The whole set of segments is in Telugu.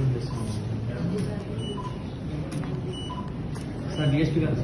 సార్ డిఎస్పీ గారు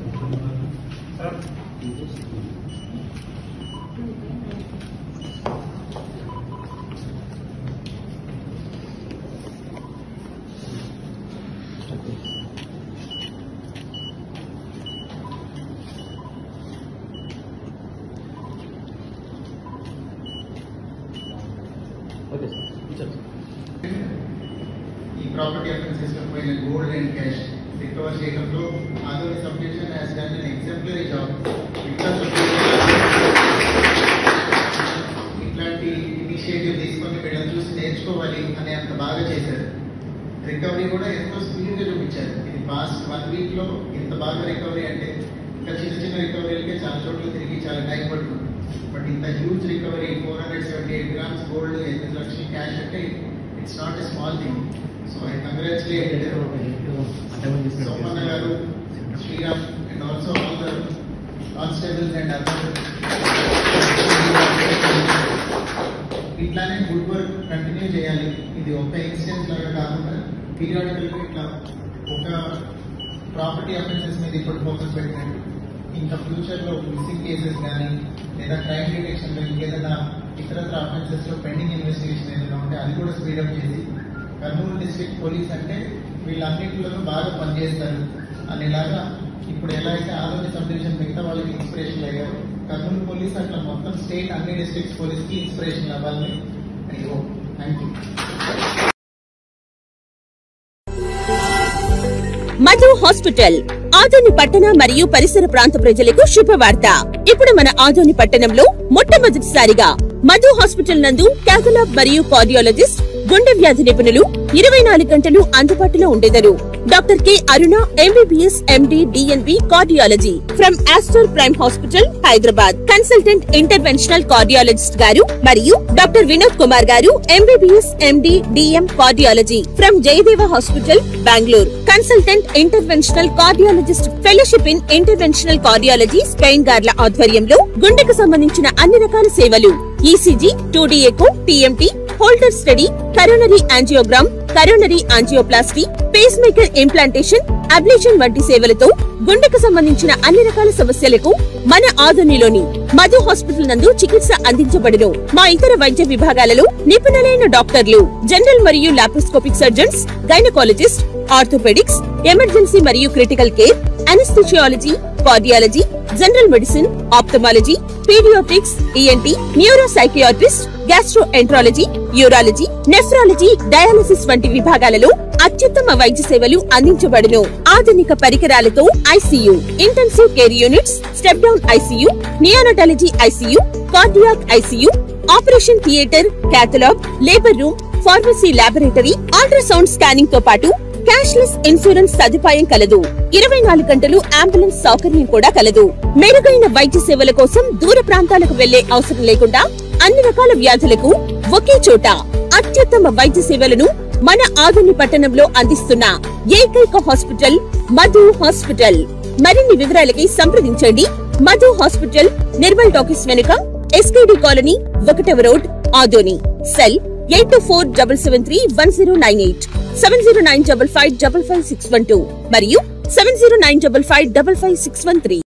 ఓకే సార్ కూర్చోండి సార్ ఈ ప్రాపర్టీ అఫెన్సెస్ లో పోయిన గోల్డ్ అండ్ క్యాష్ రికవర్ చేయడంలో Adoni sub division has done an exemplary job ఇట్లాంటి ఇనిషియేటివ్ తీసుకొని వీళ్ళని చూసి నేర్చుకోవాలి అని అంత బాగా చేశారు రికవరీ కూడా ఎంతో స్పీడ్ గా చూపించారు ఇది పాస్ట్ వన్ వీక్ లో ఇంత బాగా రికవరీ అంటే ఇంకా చిన్న చిన్న రికవరీలకే చాలా చోట్ల తిరిగి చాలా టైం పడుతుంది బట్ ఇంత huge recovery four hundred seventy eight grams gold ఎనిమిది లక్షల క్యాష్ అంటే it's not a small thing so I congratulate Somanna గారు Sriram and also all the constables and other ఇట్లానే గుడ్ వర్క్ కంటిన్యూ చేయాలి ఇది ఒక ఇన్సిడెంట్ లాగా కాకుండా పీరియాడికల్ ఇట్లా ఒక ప్రాపర్టీ అఫెన్సెస్ మీద ఇప్పుడు ఫోకస్ పెట్టినట్టు ఇంకా ఫ్యూచర్ లో మిస్సింగ్ కేసెస్ కానీ లేదా క్రైమ్ డిటెక్షన్ లో ఇంకేదైనా ఇతరత్ర అఫెన్సెస్ లో పెండింగ్ ఇన్వెస్టిగేషన్ ఏదైనా ఉంటే అది కూడా స్పీడప్ చేసి కర్నూలు డిస్ట్రిక్ట్ పోలీస్ అంటే వీళ్ళన్నింటిలోనూ బాగా పనిచేస్తారు అనేలాగా ఇప్పుడు ఎలా అయితే ఆదోని సబ్ డివిజన్ మిగతా వాళ్ళకి ఇన్స్పిరేషన్ అయ్యారు కర్నూలు పోలీస్ అట్లా మొత్తం స్టేట్ అన్ని డిస్ట్రిక్ట్స్ పోలీస్ కి ఇన్స్పిరేషన్ అవ్వాలని అయ్యో thank you Madhu hospital Adoni పట్టణ మరియు పరిసర ప్రాంత ప్రజలకు శుభవార్త ఇప్పుడు మన ఆదోని పట్టణంలో మొట్టమొదటిసారిగా మధు హాస్పిటల్ నందు క్యాథలాబ్ మరియు కార్డియాలజిస్ట్ గుండె వ్యాధి నిపుణులు ఇరవై నాలుగు గంటలు అందుబాటులో ఉండేదరు doctor K Aruna MBBS MD DNB cardiology from Aster Prime hospital Hyderabad consultant interventional cardiologist గారు మరియు డాక్టర్ వినోద్ కుమార్ గారు MBBS MD DM cardiology from Jayadeva hospital Bengaluru consultant interventional cardiologist fellowship in interventional cardiology Spain గార్ల ఆధ్వర్యంలో గుండెకు సంబంధించిన అన్ని రకాల సేవలు ECG two echo TMT holter study coronary angiogram coronary angioplasty pacemaker implantation ablation వంటి సేవలతో గుండెకు సంబంధించిన అన్ని రకాల సమస్యలకు మన ఆధునిలోని మధు హాస్పిటల్ నందు చికిత్స అందించబడును మా ఇతర వైద్య విభాగాలలో నిపుణులైన డాక్టర్లు జనరల్ మరియు laparoscopic surgeons gynaecologist orthopaedics emergency మరియు critical care anaesthesiology cardiology general medicine ophthalmology paediatrics ENT neuro psychiatrist gastroenterology urology nephrology dialysis వంటి విభాగాలలో అత్యుత్తమ వైద్య సేవలు అందించబడును ఆధునిక పరికరాలతో ICU intensive care units step down ICU neonatology ICU cardiac ICU operation theatre cath lab labour room pharmacy laboratory ultrasound scanning తో పాటు క్యాష్లెస్ ఇన్సూరెన్స్ సదుపాయం కలదు ఇరవై నాలుగు గంటలు అంబులెన్స్ సౌకర్యం కూడా కలదు మెరుగైన వైద్య సేవల కోసం దూర ప్రాంతాలకు వెళ్లే అవసరం లేకుండా అన్ని రకాల వ్యాధులకు ఒకే చోట అత్యుత్తమ వైద్య సేవలను మన ఆధుని పట్టణంలో అందిస్తున్న ఏకైక హాస్పిటల్ మధు హాస్పిటల్ మరిన్ని వివరాలకి సంప్రదించండి మధు హాస్పిటల్ నిర్మల్ టాకీస్ వెనుక ఎస్కేడి కాలనీ ఒకటవ road Adoni cell eight two four double seven three one zero nine eight seven zero nine double five double five six one two మరియు seven zero nine double five double five six one three